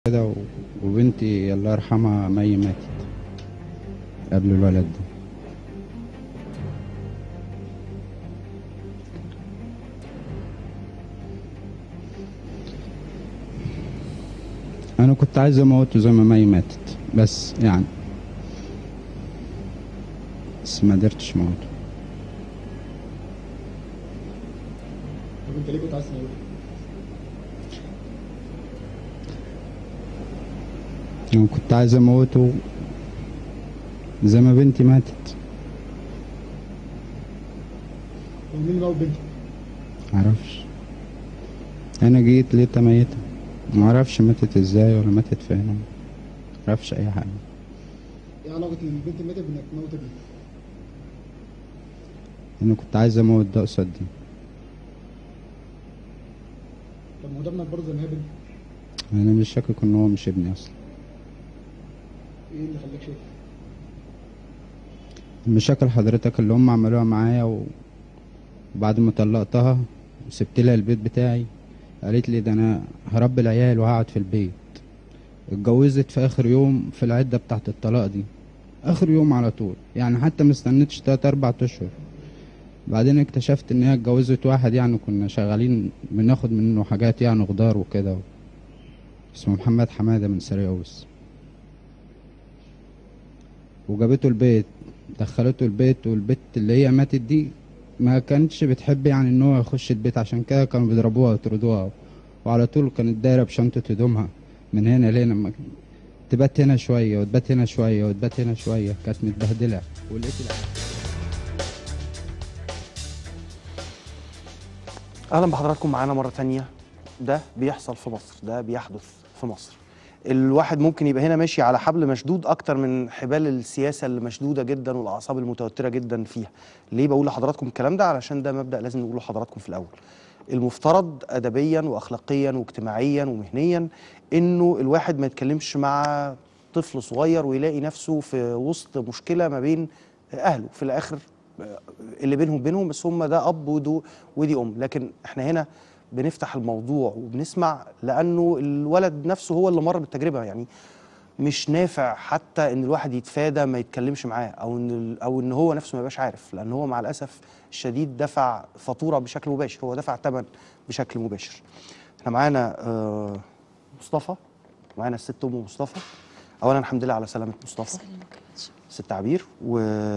كده و- وبنتي الله يرحمها مي ماتت قبل الولد ده انا كنت عايز اموته زي ما مي ماتت بس يعني بس ما قدرتش اموته طب انت ليه كنت عايز تموته؟ انا كنت عايز اموته زي ما بنتي ماتت هو مين اللي موت بنتك؟ معرفش انا جيت لقيتها ميتة معرفش ماتت ازاي ولا ماتت فين معرفش اي حاجة ايه علاقة البنت اللي ماتت بانك تموت ابنك؟ انا كنت عايز اموت ده قصاد دي طب ما هو ده ابنك برضه زي ما هي بنتك انا مش شاكك ان هو مش ابني اصلا ايه اللي خلاك شايف؟ المشاكل حضرتك اللي هم عملوها معايا وبعد ما طلقتها وسبت لها البيت بتاعي قالت لي ده انا هربي العيال وهقعد في البيت اتجوزت في اخر يوم في العدة بتاعت الطلاق دي اخر يوم على طول يعني حتى ما استنيتش تلات اربع اشهر بعدين اكتشفت ان هي اتجوزت واحد يعني كنا شغالين بناخد منه حاجات يعني خضار وكده اسمه محمد حمادة من سرياوس وجابته البيت دخلته البيت والبت اللي هي ماتت دي ما كانتش بتحب يعني ان هو يخش البيت عشان كده كانوا بيضربوها ويطردوها وعلى طول كانت دايره بشنطه هدومها من هنا لهنا ما كان- تبات هنا شويه وتبات هنا شويه وتبات هنا شويه كانت متبهدله ولقيت العيال اهلا بحضراتكم معانا مره تانية ده بيحصل في مصر ده بيحدث في مصر الواحد ممكن يبقى هنا ماشي على حبل مشدود اكتر من حبال السياسه اللي مشدوده جدا والاعصاب المتوتره جدا فيها ليه بقول لحضراتكم الكلام ده علشان ده مبدا لازم نقوله لحضراتكم في الاول المفترض ادبيا واخلاقيا واجتماعيا ومهنيا انه الواحد ما يتكلمش مع طفل صغير ويلاقي نفسه في وسط مشكله ما بين اهله في الاخر اللي بينهم بينهم بس هم ده اب ودو ودي ام لكن احنا هنا بنفتح الموضوع وبنسمع لانه الولد نفسه هو اللي مر بالتجربه يعني مش نافع حتى ان الواحد يتفادى ما يتكلمش معاه او ان ال- او ان هو نفسه ما يبقاش عارف لان هو مع الاسف الشديد دفع فاتوره بشكل مباشر هو دفع ثمن بشكل مباشر احنا معانا آه، مصطفى معانا الست ام مصطفى اولا الحمد لله على سلامه مصطفى ست عبير و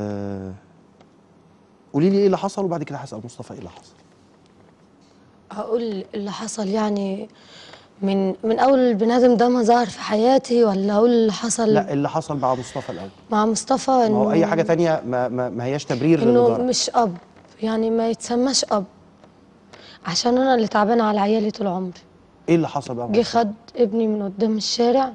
قولي لي ايه اللي حصل وبعد كده هسال مصطفى ايه اللي حصل هقول اللي حصل يعني من من اول البني ادم ده ما ظهر في حياتي ولا اقول اللي حصل لا اللي حصل مع مصطفى الاول مع مصطفى ما هو اي إنه- حاجه تانية ما, ما, ما هياش تبرير انه للضرر مش اب يعني ما يتسماش اب عشان انا اللي تعبانه على عيالي طول عمري ايه اللي حصل بقى مع جه مصطفى؟ خد ابني من قدام الشارع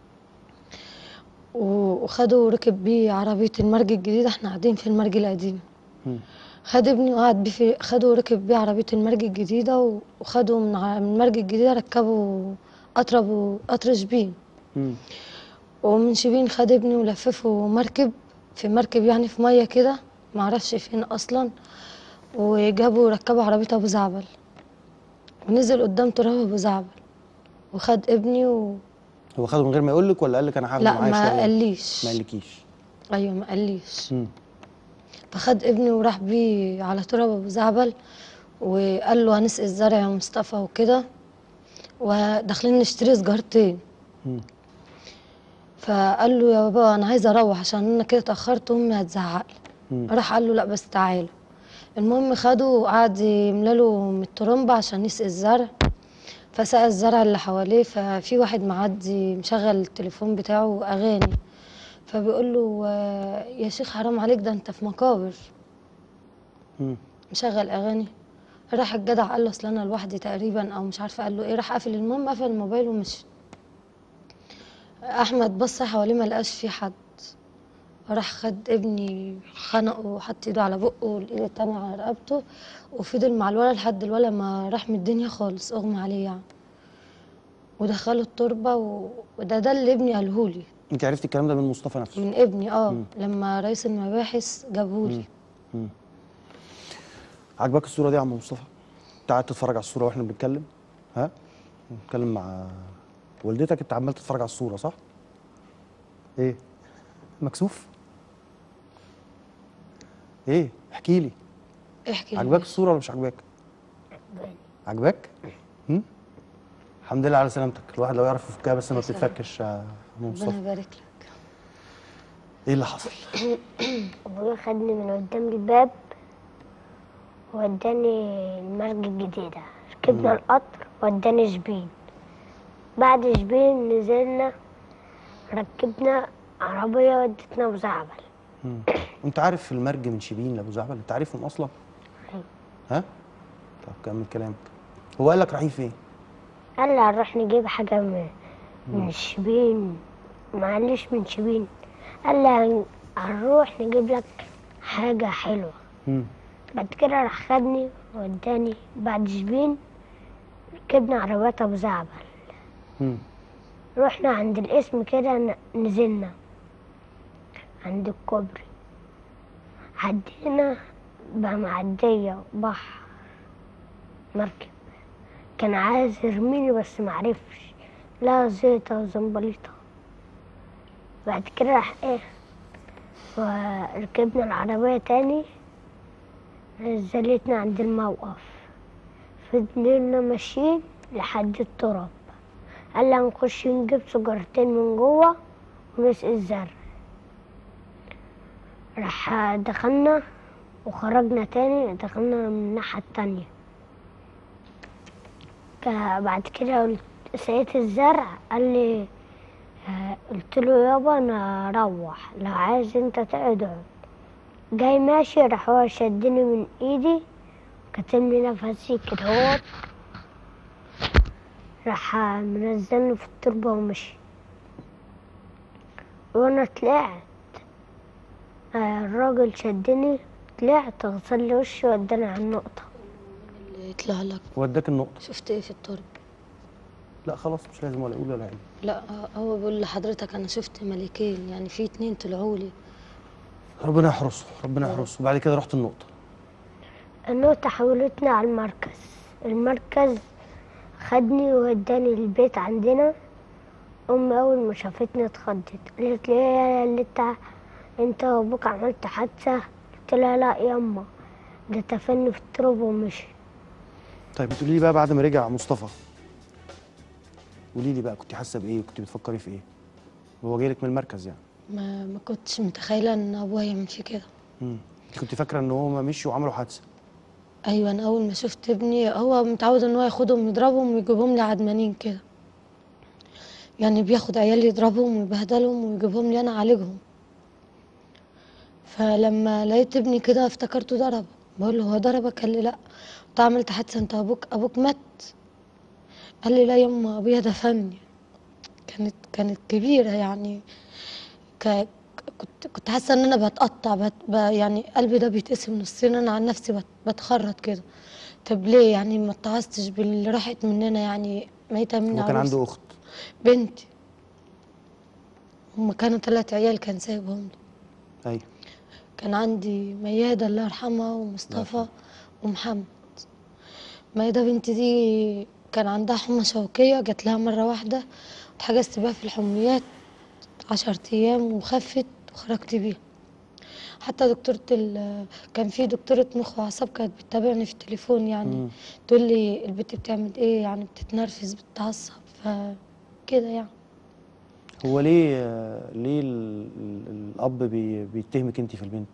و- وخده وركب بيه عربيه المرج الجديده احنا قاعدين في المرج القديم مم. خد ابني وقعد بيه في خده وركب بيه عربيه المرج الجديده و- وخده من ع- من المرج الجديده ركبه قطر ابو قطر شبين مم. ومن شبين خد ابني ولففه مركب في مركب يعني في ميه كده معرفش فين اصلا وجابوا وركبوا عربيه ابو زعبل ونزل قدام تراب ابو زعبل وخد ابني و... هو خده من غير ما يقول لك ولا قال لك انا هاخده لا معايا ما شويه قاليش ما قالكيش ايوه ما قاليش مم. فخد ابني وراح بيه على تراب ابو زعبل وقال له هنسقي الزرع يا مصطفى وكده وداخلين نشتري سجارتين مم. فقال له يا بابا انا عايزه اروح عشان انا كده اتاخرت وامي هتزعق مم. لي راح قال له لا بس تعالى المهم خده وقعد يملاله من الترمبة عشان يسقي الزرع فسقى الزرع اللي حواليه ففي واحد معدي مشغل التليفون بتاعه اغاني فبيقول له آه، يا شيخ حرام عليك ده انت في مقابر مم. مشغل اغاني راح الجدع قال له اصل انا لوحدي تقريبا او مش عارفه قال له ايه راح قافل المهم قفل الموبايل ومشي احمد بص حواليه ما لقاش في حد راح خد ابني خنقه وحط ايده على بقه والايد التانية على رقبته وفضل مع الولد لحد الولد ما راح من الدنيا خالص اغمى عليه يعني ودخله التربه و... وده ده اللي ابني قالهولي انت عرفتي الكلام ده من مصطفى نفسه من ابني اه لما رئيس المباحث جابهولي عجبك الصوره دي يا عم مصطفى انت قاعد تتفرج على الصوره واحنا بنتكلم ها بنتكلم مع والدتك انت عمال تتفرج على الصوره صح ايه مكسوف ايه احكي لي احكي لي عجباك الصوره ولا مش عجباك عجباك هم؟ الحمد لله على سلامتك الواحد لو يعرف يفكها بس ما يسلمك. بتتفكش يا أم ربنا مصطفى يبارك لك ايه اللي حصل ابويا خدني من قدام الباب وداني المرج الجديدة ركبنا القطر وداني شبين بعد شبين نزلنا ركبنا عربية ودتنا أبو زعبل مم. انت عارف المرج من شبين لابو زعبل انت عارفهم اصلا أيوة. ها طب كمل كلامك هو قال لك رايحين فين قال لي هنروح نجيب حاجة من من شبين معلش من شبين قال لي هن- هنروح نجيب لك حاجة حلوة مم. بعد كده راح خدني وداني بعد شبين ركبنا عربيات أبو زعبل مم. رحنا عند الاسم كده ن- نزلنا عند الكوبري عدينا بمعدية بحر مركب كان عايز يرميني بس معرفش لا زيطة وزنبليطة بعد كده راح ايه وركبنا العربية تاني نزلتنا عند الموقف فضلنا ماشيين لحد التراب قال لي هنخش نجيب سجارتين من جوه ونسقي الزرع راح دخلنا وخرجنا تاني دخلنا من الناحية التانية كا- بعد كده قلت سقيت الزرع قال لي آه، قلت له يابا انا اروح لو عايز انت تقعد اقعد جاي ماشي راح هو شدني من ايدي كتم لي نفسي كده هو راح منزلني في التربة ومشي وانا طلعت آه، الراجل شدني طلعت غسل لي وشي وداني على النقطة اللي يطلع لك وداك النقطه شفت ايه في التربة لا خلاص مش لازم ولا اقول ولا علم لا هو بيقول لحضرتك انا شفت ملكين يعني في اتنين طلعوا لي ربنا يحرسه ربنا يحرسه وبعد كده رحت النقطه النقطة حولتني على المركز المركز خدني ووداني البيت عندنا أمي أول ما شافتني اتخضت قالت لي إيه يا اللي انت انت وابوك عملت حادثة قلت لها لا يما ده تفني في التراب ومشي طيب بتقولي لي بقى بعد ما رجع مصطفى قولي لي بقى كنت حاسه بايه كنت بتفكري في ايه هو جاي لك من المركز يعني ما ما كنتش متخيله ان ابويا يعمل فيه كده امم كنت فاكره ان هو مشي وعملوا حادثه ايوه انا اول ما شفت ابني هو متعود ان هو ياخدهم يضربهم ويجيبهم لي عدمانين كده يعني بياخد عيال يضربهم ويبهدلهم ويجيبهم لي انا اعالجهم فلما لقيت ابني كده افتكرته ضربه بقول له هو ضربك قال لي لا قلت له عملت حادثه انت ابوك ابوك مات قال لي لا يما ابويا دفني كانت كانت كبيره يعني ك... كنت كنت حاسه ان انا بتقطع بت... ب... يعني قلبي ده بيتقسم نصين انا عن نفسي بت... بتخرط كده طب ليه يعني ما اتعظتش باللي راحت مننا يعني ميته مني هو كان عروسة. عنده اخت بنتي هما كانوا ثلاث عيال كان سايبهم لي ايوه كان عندي ميادة الله يرحمها ومصطفى ومحمد ميادة بنتي دي كان عندها حمى شوكية جات لها مرة واحدة اتحجزت بيها في الحميات عشرة أيام وخفت وخرجت بيها حتى دكتورة ال كان في دكتورة مخ وأعصاب كانت بتتابعني في التليفون يعني مم. تقول لي البت بتعمل ايه يعني بتتنرفز بتتعصب فكده يعني هو ليه آه، ليه ال- ال- الاب بي بيتهمك انت في البنت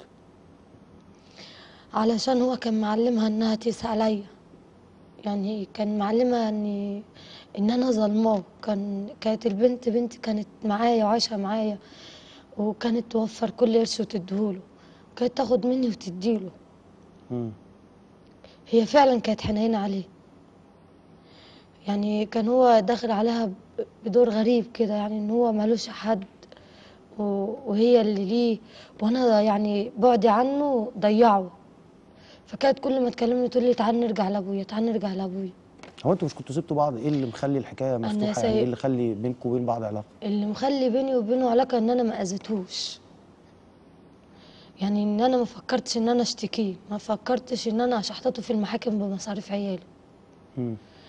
علشان هو كان معلمها انها تقيس عليا يعني كان معلمها اني ان انا ظلماه كان كانت البنت بنتي كانت معايا وعايشه معايا وكانت توفر كل قرش وتديهوله كانت تاخد مني وتديله امم هي فعلا كانت حنينه عليه يعني كان هو داخل عليها ب- بدور غريب كده يعني ان هو ملوش حد و- وهي اللي ليه وانا يعني بعدي عنه ضيعه فكانت كل ما تكلمني تقول لي تعال نرجع لابويا تعال نرجع لابويا هو انتوا مش كنتوا سبتوا بعض ايه اللي مخلي الحكايه مفتوحه يعني سايب- ايه اللي خلي بينكم وبين بعض علاقه اللي مخلي بيني وبينه علاقه ان انا ما اذيتهوش يعني ان انا ما فكرتش ان انا اشتكيه ما فكرتش ان انا اشحطته في المحاكم بمصاريف عيالي امم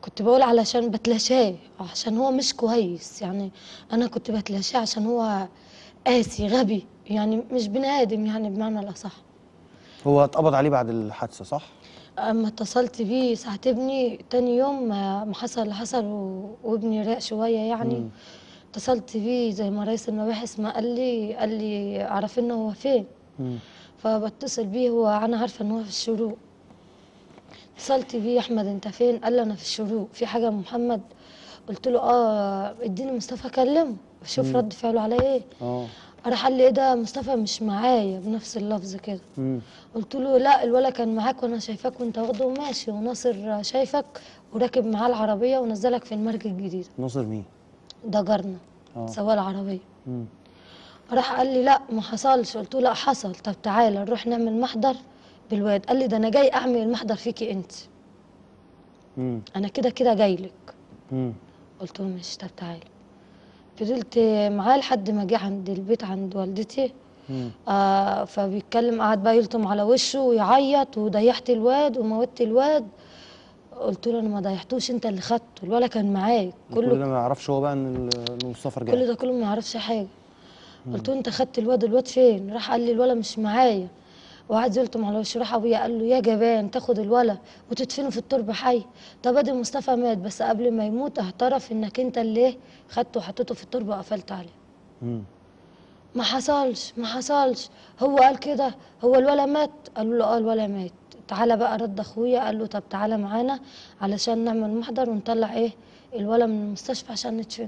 كنت بقول علشان بتلاشاه عشان هو مش كويس يعني انا كنت بتلاشاه عشان هو قاسي غبي يعني مش بني ادم يعني بمعنى الاصح هو اتقبض عليه بعد الحادثه صح اما اتصلت بيه ساعة ابني تاني يوم ما ما حصل اللي حصل و- وابني راق شوية يعني مم. اتصلت بيه زي ما رئيس المباحث ما قال لي قال لي عرفنا هو فين مم. فبتصل بيه هو انا عارفه ان هو في الشروق اتصلت بيه احمد انت فين قال لي انا في الشروق في حاجه يا محمد قلت له اه اديني مصطفى كلمه شوف رد فعله عليا ايه اه راح قال لي ايه ده مصطفى مش معايا بنفس اللفظ كده مم. قلت له لا الولا كان معاك وانا شايفاك وانت واخده وماشي وناصر شايفك وراكب معاه العربيه ونزلك في المرج الجديد ناصر مين ده جارنا اه سواق العربيه مم. راح قال لي لا ما حصلش قلت له لا حصل طب تعالى نروح نعمل محضر بالواد قال لي ده انا جاي اعمل المحضر فيكي انت مم. انا كده كده جاي لك مم. قلت له ماشي طب تعالى فضلت معاه لحد ما جه عند البيت عند والدتي مم. آه فبيتكلم قعد بقى يلطم على وشه ويعيط وضيعت الواد وموتت الواد قلت له انا ما ضيعتوش انت اللي خدته الولا كان معاك كل كله ده ما يعرفش هو بقى ان ال- إن مصطفى كل رجع ده كله ما يعرفش حاجه قلت له انت خدت الواد الواد فين راح قال لي الولا مش معايا وقعد يلطم على وشه راح ابويا قال له يا جبان تاخد الولا وتدفنه في التربه حي طب ادي مصطفى مات بس قبل ما يموت اعترف انك انت اللي إيه خدته وحطيته في التربه وقفلت عليه مم. ما حصلش ما حصلش هو قال كده هو الولا مات قالوا له اه الولا مات تعالى بقى رد اخويا قال له طب تعالى معانا علشان نعمل محضر ونطلع ايه الولا من المستشفى عشان ندفنه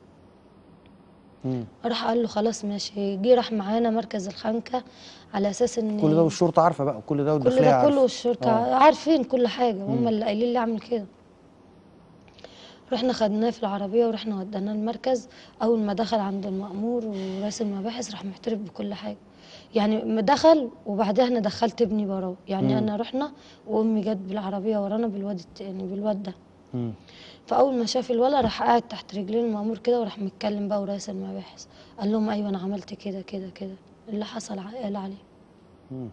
مم. راح قال له خلاص ماشي جه راح معانا مركز الخنكة على اساس ان كل ده والشرطه عارفه بقى كل ده كل والداخليه ده عارفه كله الشرطة آه. عارفين كل حاجة هم اللي قايلين لي اعمل كده رحنا خدناه في العربية ورحنا وديناه المركز أول ما دخل عند المأمور ورئيس المباحث راح معترف بكل حاجة يعني ما دخل وبعدها أنا دخلت ابني وراه يعني مم. أنا رحنا وأمي جت بالعربية ورانا بالواد التاني بالواد ده مم. فاول ما شاف الولا راح قاعد تحت رجلين المأمور كده وراح متكلم بقى ورئيس المباحث قال لهم ايوه انا عملت كده كده كده اللي حصل ع- قال عليه مم.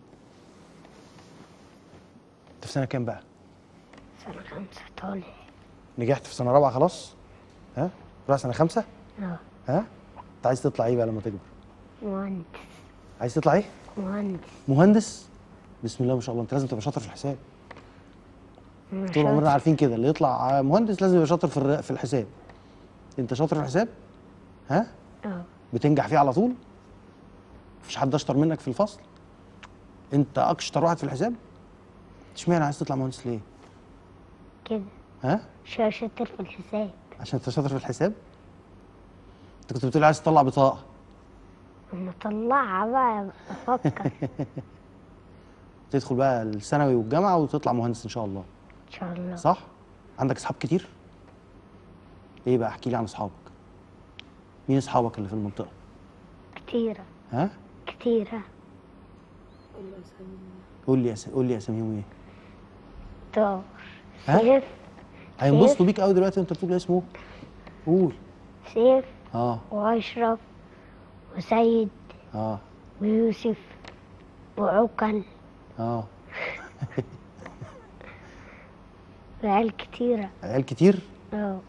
انت في سنه كام بقى سنة خمسة طالع نجحت في سنه رابعه خلاص ها رايح سنه خمسه اه ها انت عايز تطلع ايه بقى لما تكبر مهندس عايز تطلع ايه مهندس مهندس بسم الله ما شاء الله انت لازم تبقى شاطر في الحساب أنا طول عمرنا شاطر. عارفين كده اللي يطلع مهندس لازم يبقى شاطر في الر- في الحساب انت شاطر في الحساب ها اه بتنجح فيه على طول مفيش حد اشطر منك في الفصل انت اكشطر واحد في الحساب اشمعنى عايز تطلع مهندس ليه كده ها شا- شاطر في الحساب عشان انت شاطر في الحساب انت كنت بتقول عايز تطلع بطاقه اما اطلعها بقى افكر تدخل بقى الثانوي والجامعه وتطلع مهندس ان شاء الله ان شاء الله صح عندك اصحاب كتير ايه بقى احكي لي عن اصحابك مين اصحابك اللي في المنطقه كتيرة ها كتيرة قول لي أس... قول لي اساميهم ايه طار ها؟ سيف هينبسطوا بيك قوي دلوقتي وانت بتقول اسمه قول سيف اه واشرف وسيد اه ويوسف وعقل اه وعيال كتيرة عيال كتير اه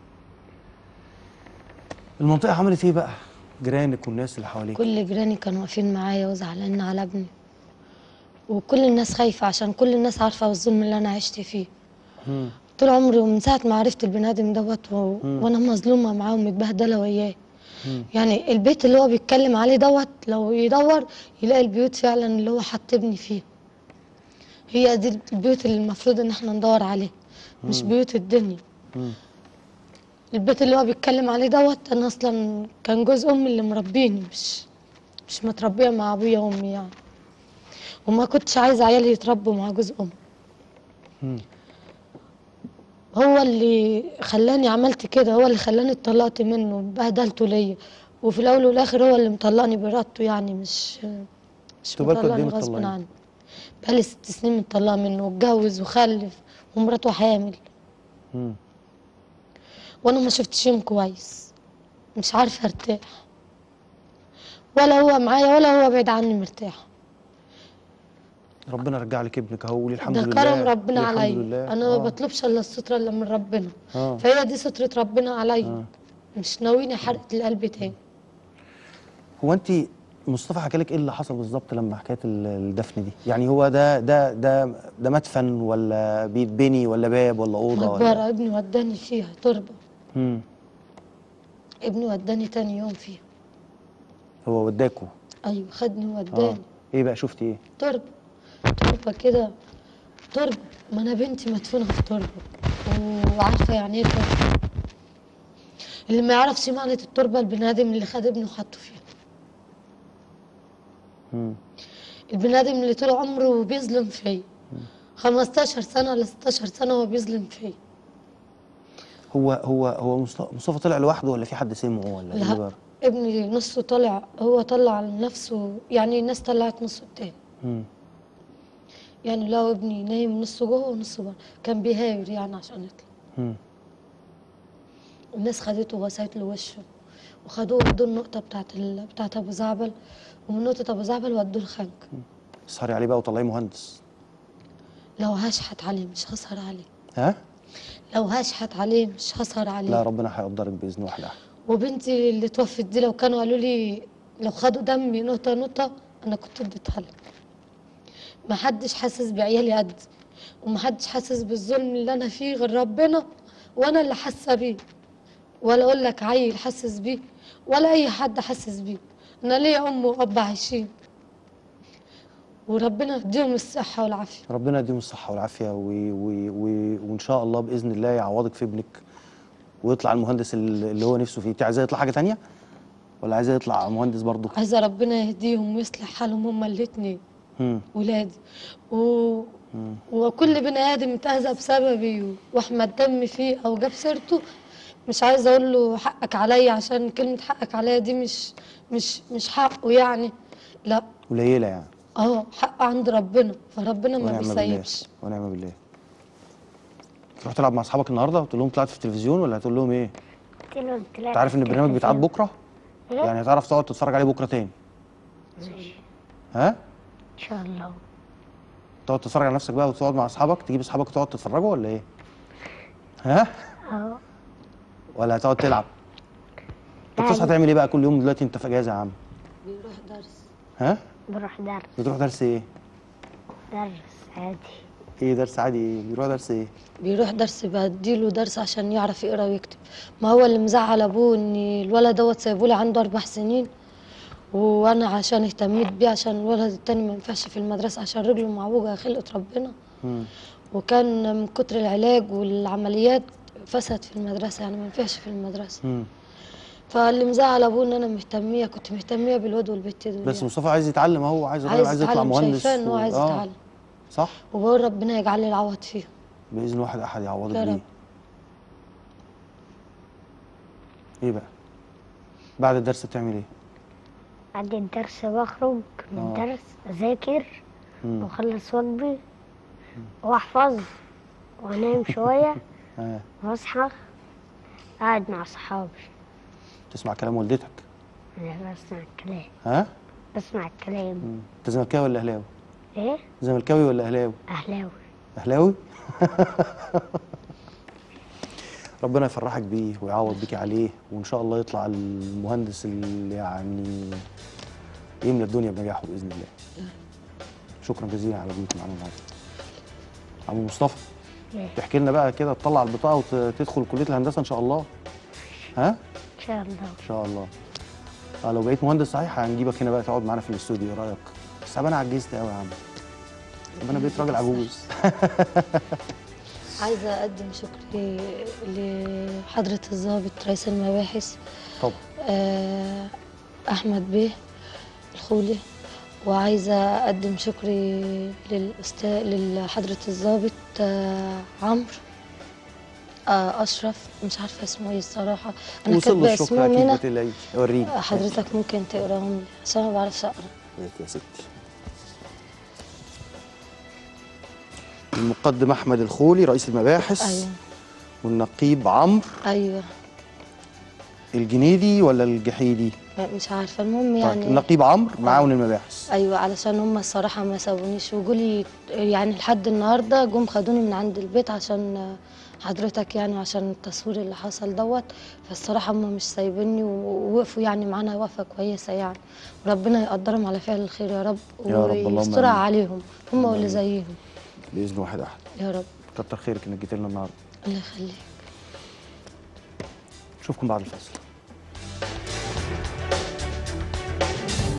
المنطقه عملت ايه بقى جيرانك والناس اللي حواليك كل جيراني كانوا واقفين معايا وزعلانين على ابني وكل الناس خايفة عشان كل الناس عارفة الظلم اللي أنا عشت فيه مم. طول عمري ومن ساعة ما عرفت البني آدم دوت و... وأنا مظلومة معاه ومتبهدلة وياه مم. يعني البيت اللي هو بيتكلم عليه دوت لو يدور يلاقي البيوت فعلا اللي هو حط ابني فيه هي دي البيوت اللي المفروض ان احنا ندور عليها مش بيوت الدنيا مم. البيت اللي هو بيتكلم عليه دوت انا اصلا كان جوز امي اللي مربيني مش مش متربيه مع ابويا وامي يعني وما كنتش عايزه عيالي يتربوا مع جوز امي مم. هو اللي خلاني عملت كده هو اللي خلاني اتطلقت منه بهدلته ليا وفي الاول والاخر هو اللي مطلقني بارادته يعني مش مش انتوا بالكوا قد مطلقني ايه غصب متطلقين؟ عني بقالي ست سنين مطلقه منه واتجوز وخلف ومراته حامل مم. وانا ما شفتش يوم كويس مش عارفه ارتاح ولا هو معايا ولا هو بعيد عني مرتاح ربنا رجع لك ابنك اهو قولي الحمد ده لله كرم ربنا قولي عليا الحمد لله انا ما آه. بطلبش الا الستره الا من ربنا آه. فهي دي ستره ربنا عليا آه. مش ناويني حرقه القلب تاني هو انت مصطفى حكى لك ايه اللي حصل بالظبط لما حكايه ال- الدفن دي يعني هو ده ده ده ده مدفن ولا بيتبني ولا باب ولا اوضه ولا مقبره ابني وداني فيها تربه مم. ابني وداني تاني يوم فيها هو وداكوا ايوه خدني اه وداني ايه بقى شفتي ايه تربه تربه كده تربه ما انا بنتي مدفونه في تربه وعارفه يعني ايه تربه اللي ما يعرفش معنى التربه البني ادم اللي خد ابنه وحطه فيها مم. البني ادم اللي طول عمره بيظلم فيا 15 سنه ولا 16 سنه هو بيظلم فيا هو هو هو مصط- مصطفى طلع لوحده ولا في حد سمعه ولا ايه لا بقى ابني نصه طلع هو طلع لنفسه يعني الناس طلعت نصه التاني مم. يعني لو ابني نايم نصه جوه ونصه بره كان بيهاير يعني عشان يطلع مم. الناس خدته وغسلت له وشه وخدوه ودوه النقطة بتاعت ال... بتاعت أبو زعبل ومن نقطة أبو زعبل ودوه الخنك اسهري عليه بقى وطلعيه مهندس لو هشحت عليه مش هسهر عليه ها لو هشحت عليه مش هسهر عليه لا ربنا هيقدرك باذن واحد احد وبنتي اللي توفت دي لو كانوا قالوا لي لو خدوا دمي نقطة نقطة أنا كنت اديتها لك محدش حاسس بعيالي قد ومحدش حاسس بالظلم اللي أنا فيه غير ربنا وأنا اللي حاسة بيه ولا أقول لك عيل حاسس بيه ولا أي حد حاسس بيه أنا ليا أم وأب عايشين وربنا يديهم الصحة والعافية ربنا يديهم الصحه والعافيه و... و... و... وان شاء الله باذن الله يعوضك في ابنك ويطلع المهندس ال- اللي هو نفسه فيه انت عايزاه يطلع حاجه تانية ولا عايزاه يطلع مهندس برضه عايزة ربنا يهديهم ويصلح حالهم هما الاتنين مم. ولادي و... وكل بني ادم اتاذى بسببي واحمد دم فيه او جاب سيرته مش عايزه اقول له حقك عليا عشان كلمه حقك عليا دي مش مش مش حقه يعني لا قليله يعني اه حق عند ربنا فربنا ما ونعم بالله بيسيبش ونعم بالله تروح تلعب مع اصحابك النهارده وتقول لهم طلعت في التلفزيون ولا هتقول لهم ايه قلت له طلعت انت عارف ان البرنامج بيتعاد بكره إيه؟ يعني هتعرف تقعد تتفرج عليه بكره تاني ها ان شاء الله تقعد تتفرج على نفسك بقى وتقعد مع اصحابك تجيب اصحابك وتقعد تتفرجوا ولا ايه ها اه ولا هتقعد تلعب انت لا، بتصحى تعمل ايه بقى كل يوم دلوقتي انت في اجازه يا عم بيروح درس ها بروح درس بتروح درس ايه درس عادي ايه درس عادي ايه بيروح درس ايه بيروح درس بديله درس عشان يعرف يقرا ويكتب ما هو اللي مزعل ابوه ان الولد دوت سايبولي عنده اربع سنين وانا عشان اهتميت بيه عشان الولد التاني ما ينفعش في المدرسه عشان رجله معوجه خلقه ربنا مم. وكان من كتر العلاج والعمليات فسد في المدرسه يعني ما ينفعش في المدرسه مم. فاللي مزعل ابوه ان انا مهتميه كنت مهتميه بالواد والبت دول بس يعني. مصطفى عايز يتعلم اهو عايز عايز عايز يطلع يتعلم مهندس شايفاه ان هو و- عايز آه، يتعلم صح وبقول ربنا يجعل لي العوض فيه باذن واحد احد يعوضك يا بيه رب. ايه بقى بعد الدرس بتعمل ايه بعد الدرس بخرج من آه. الدرس اذاكر مم. واخلص واجبي واحفظ وانام شويه آه. واصحى قاعد مع صحابي تسمع كلام والدتك انا بسمع الكلام ها بسمع الكلام مم. انت زملكاوي ولا اهلاوي ايه زملكاوي ولا اهلاوي اهلاوي اهلاوي ربنا يفرحك بيه ويعوض بيكي عليه وان شاء الله يطلع المهندس اللي يعني يملى الدنيا بنجاحه باذن الله شكرا جزيلا على وجودك معانا النهارده عم مصطفى إيه. تحكي لنا بقى كده تطلع البطاقه وتدخل كليه الهندسه ان شاء الله ها ان شاء الله ان شاء الله اه لو بقيت مهندس صحيح هنجيبك هنا بقى تقعد معانا في الاستوديو ايه رايك بس انا عجزت قوي يا عم طب انا بقيت راجل عجوز عايزه اقدم شكري لحضره الضابط رئيس المباحث طبعا آه، احمد بيه الخولي وعايزه اقدم شكري للاستاذ لحضره الضابط آه، عمرو آه، اشرف مش عارفه اسمه ايه الصراحه انا وصل له كاتبه الشكر اسمهم اكيد ما هنا تقلقيش وريني حضرتك ممكن تقراهم لي عشان ما بعرفش اقرا هيك يا ستي المقدم احمد الخولي رئيس المباحث ايوه والنقيب عمرو ايوه الجنيدي ولا الجحيدي مش عارفه المهم طيب يعني النقيب عمرو معاون المباحث ايوه علشان هم الصراحه ما سابونيش وجولي يعني لحد النهارده جم خدوني من عند البيت عشان حضرتك يعني عشان التصوير اللي حصل دوت فالصراحه هم مش سايبيني ووقفوا يعني معانا وقفه كويسه يعني وربنا يقدرهم على فعل الخير يا رب يا رب، اللهم ويسترها آمين. عليهم هم واللي زيهم باذن واحد احد يا رب كتر خيرك انك جيت لنا النهارده الله يخليك نشوفكم بعد الفاصل